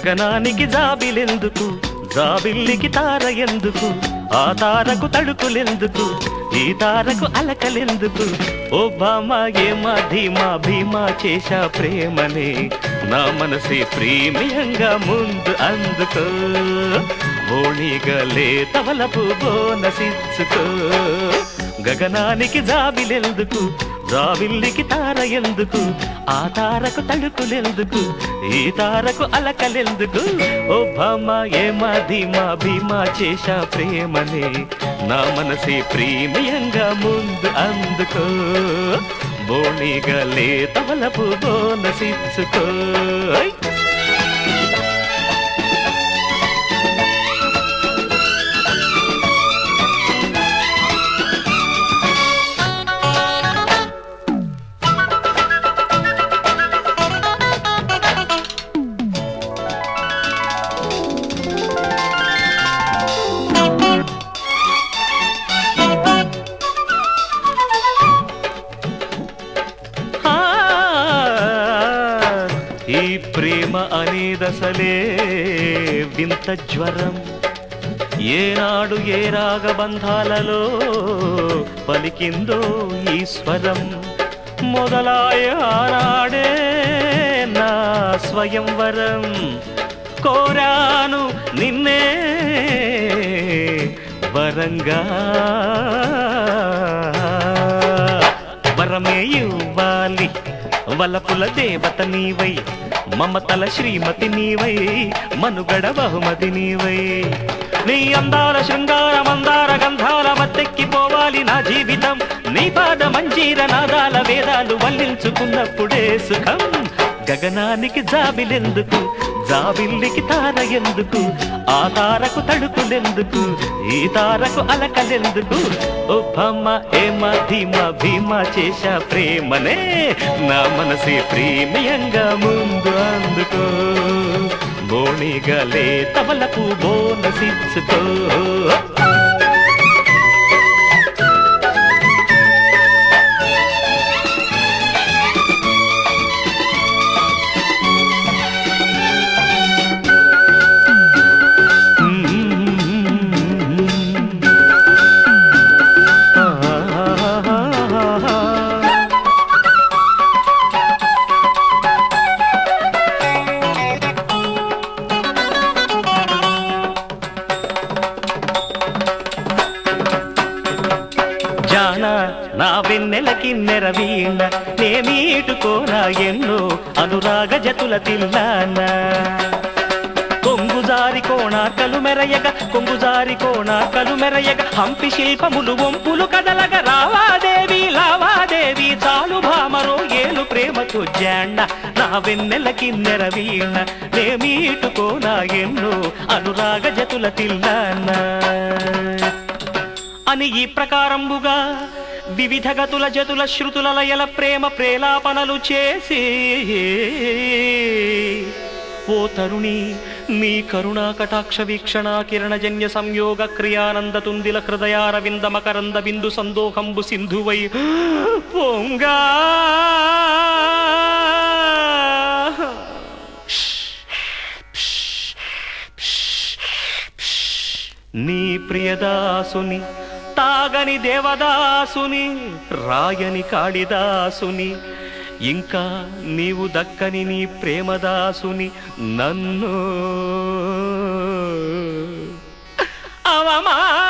గగనానికి జాబిలెందుకు జాబిల్లికి తార ఎందుకు ఆ తారకు తడుకులెందుకు ఈ తారకు అలకలెందుకు ఓ బామా ఏమా ధీమా భీమా చేశా ప్రేమనే నా మనసే ప్రీమియంగా ముందు అందుకో బోణిగా లేతవలపు బోనసిచ్చుకో గగనానికి జాబిలెందుకు జాబిల్లికి తార ఎందుకు ఆ తారకు తడుకులెందుకు ఈ తారకు అలకలెందుకు ఓ భామ ఏమా ధీమా భీమా చేశా ప్రేమనే నా మనసే ప్రీమియంగా ముందు అందుకో బోణిగా లేతవలపు బోనసిచ్చుకో ఆ, ఈ ప్రేమ అనేదసలే వింత జ్వరం ఏనాడు ఏ రాగబంధాలలో పలికిందో ఈ స్వరం మొదలాయ ఆనాడే నా స్వయంవరం కోరాను నిన్నే వరంగా వరమే ఇవ్వాలి వలపుల దేవత నీవై మమతల శ్రీమతి నీవై మనుగడ బహుమతి నీవై నీ అందాల శృంగార మందార గంధాల మత్తెక్కిపోవాలి నా జీవితం నీ పాద మంజీర నాదాల వేదాలు వల్లించుకున్నప్పుడే సుఖం గగనానికి జాబిలెందుకు జాబిల్లికి తార ఎందుకు ఆ తారకు తడుకులెందుకు ఈ తారకు అలకలెందుకు ఓ భమ్మ ఏమ ధీమ భీమ చేశా ప్రేమనే నా మనసే ప్రీమియంగా ముందు అందుకో బోణిగా లేతవలకు బోనసిచ్చుకో జాన నా వెన్నెలకి నెరవీణ నేమీటుకోనా ఎన్నో అనురాగ జతుల తిల్లాన కొంగుజారి కోణాకలు మెరయగ కొంగుజారి కోణాకలు మెరయగ హంపి శిల్పములు వంపులు కదలగ రావాదేవి లావాదేవి చాలు భామరో ఏలు ప్రేమతో జాండ నా వెన్నెలకి నెరవీణ నేమీటుకోనా ఎన్నో అనురాగ జతుల తిల్లానా అని ఈ ప్రకారంబుగా వివిధ గతుల జతుల శృతుల లయల ప్రేమ ప్రేలాపనలు చేసి ఓ తరుణి నీ కరుణా కటాక్ష వీక్షణ కిరణజన్య సంయోగ క్రియానంద తుందిల హృదయారవింద మకరంద బిందు సందోహంబు సింధువై పొంగా నీ ప్రియదాసుని తాగని దేవదాసుని రాయని కాళిదాసుని ఇంకా నీవు దక్కని నీ ప్రేమదాసుని నన్ను అవమా